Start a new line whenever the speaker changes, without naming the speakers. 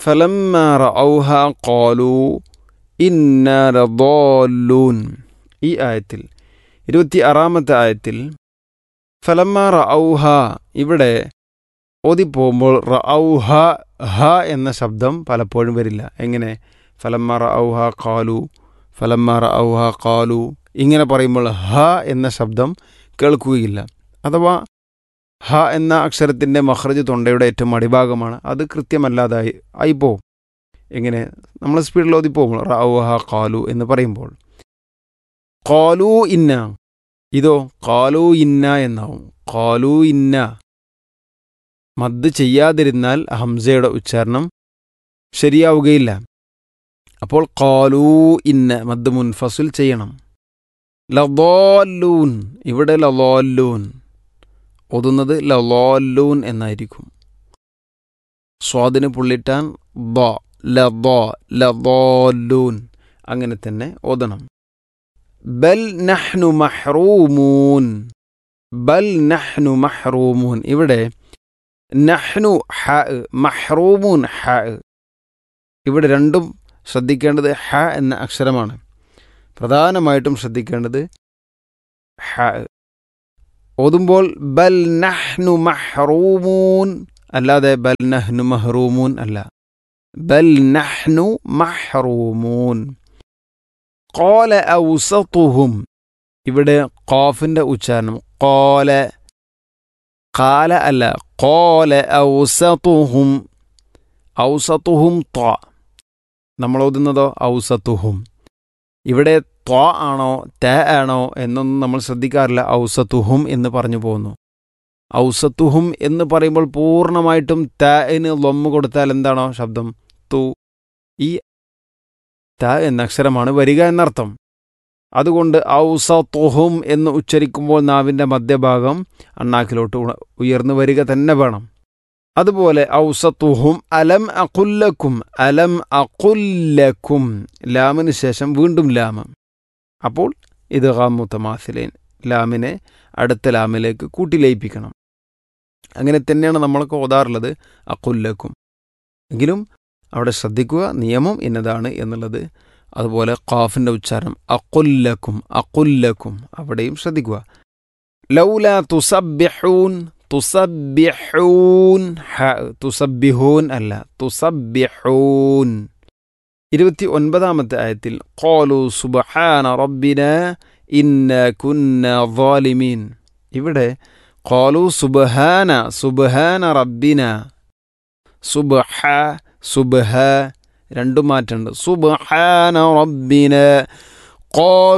ഫലമ്മ റഔഹ ഖാലു ഇന്ന ലദാല്ലൂൻ ഈ ആയത്തിൽ ഇരുപത്തി ആറാമത്തെ ആയത്തിൽ ഫലമ്മ റഔഹ ഇവിടെ ഓതിപ്പോകുമ്പോൾ റഔഹ ഹ എന്ന ശബ്ദം പലപ്പോഴും വരില്ല എങ്ങനെ ഫലമ്മ റഔഹ ഖാലു ഫലമ്മ റഔഹ ഖാലു ഇങ്ങനെ പറയുമ്പോൾ ഹ എന്ന ശബ്ദം കേൾക്കുകയില്ല അഥവാ ഹ എന്ന അക്ഷരത്തിൻ്റെ മഹ്റജ് തൊണ്ടയുടെ ഏറ്റവും അടിഭാഗമാണ് അത് കൃത്യമല്ലാതായി ആയിപ്പോവും എങ്ങനെ നമ്മൾ സ്പീഡിൽ ഓതിപ്പോകുമ്പോൾ റൗഹ ഖാലു എന്ന് പറയുമ്പോൾ ഖാലു ഇന്ന ഇതോ ഖാലു ഇന്ന എന്നാവും ഖാലു ഇന്ന മദ് ചെയ്യാതിരുന്നാൽ ഹംസയുടെ ഉച്ചാരണം ശരിയാവുകയില്ല അപ്പോൾ ഖാലു ഇന്ന മദ് മുൻഫസുൽ ചെയ്യണം ലലോല്ലൂൻ ഇവിടെ ലലോല്ലൂൻ ഓതുന്നത് ലലോല്ലൂൻ എന്നായിരിക്കും സ്വാദിന് പുള്ളിട്ടാൻ ദ ലദ ലദോല്ലൂൻ അങ്ങനെ തന്നെ ഓതണം ബൽ നഹ്നു മഹ്റൂമൂൻ ബൽ നഹ്നു മഹ്റൂമൂൻ ഇവിടെ നഹ്നു ഹ മഹ്റൂമൂൻ ഹ ഇവിടെ രണ്ടും ശ്രദ്ധിക്കേണ്ടത് ഹ എന്ന അക്ഷരമാണ് പ്രധാനമായിട്ടും ശ്രദ്ധിക്കേണ്ടത് ഹ ഓതുമ്പോൾ ബൽ നഹ്നു മഹ്റൂമൂൻ അല്ലാതെ ബൽ നഹ്നു മഹ്റൂമൂൻ അല്ല ബൽ നഹ്നു മഹ്റൂമൂൻ കോല ഔസത്തുഹും ഇവിടെ ഖാഫിന്റെ ഉച്ചാരണം കോല കാല അല്ല കോല ഔസത്തുഹും ഔസത്തുഹും ത്വ നമ്മൾ ഓതുന്നതോ ഔസത്തുഹും ഇവിടെ ത്വ ആണോ ത ആണോ എന്നൊന്നും നമ്മൾ ശ്രദ്ധിക്കാറില്ല ഔസത്തുഹും എന്ന് പറഞ്ഞു പോകുന്നു ഔസത്തുഹും എന്ന് പറയുമ്പോൾ പൂർണ്ണമായിട്ടും തന് ലൊമ്മ് കൊടുത്താൽ എന്താണോ ശബ്ദം തു ഈ ത എന്ന അക്ഷരമാണ് വരിക എന്നർത്ഥം അതുകൊണ്ട് ഔസത്തുഹും എന്ന് ഉച്ചരിക്കുമ്പോൾ നാവിൻ്റെ മധ്യഭാഗം അണ്ണാക്കിലോട്ട് ഉയർന്നു വരിക തന്നെ വേണം അതുപോലെ ഔസത്തുഹും അലം അക്കുല്ലക്കും അലം അക്കുല്ലക്കും ലാമിന് ശേഷം വീണ്ടും ലാമ് അപ്പോൾ ഇത് ഹാമുത്തമാസിലേൻ ലാമിനെ അടുത്ത ലാമിലേക്ക് കൂട്ടിലയിപ്പിക്കണം അങ്ങനെ തന്നെയാണ് നമ്മളൊക്കെ ഓതാറുള്ളത് അക്കുല്ലക്കും എങ്കിലും അവിടെ ശ്രദ്ധിക്കുക നിയമം ഇന്നതാണ് എന്നുള്ളത് അതുപോലെ ഖാഫിൻ്റെ ഉച്ചാരണം അക്കുല്ലക്കും അക്കുല്ലക്കും അവിടെയും ശ്രദ്ധിക്കുക ലൗല തുസബ്യഹൂൻ തുസബ്യഹൂൻ ഹ തുസബ്യഹൂൻ അല്ല തുസബ്യഹൂൻ ഇരുപത്തി ഒൻപതാമത്തെ ആയത്തിൽ ഖാലു സുബ്ഹാന റബ്ബിന ഇന്ന കുന്ന ظالمين ഇവിടെ ഖാലു സുബ്ഹാന സുബ്ഹാന റബ്ബിന സുബ്ഹ സുബ്ഹ രണ്ടും മാറ്റുണ്ട് സുബ്ഹാന റബ്ബിന ഖാലു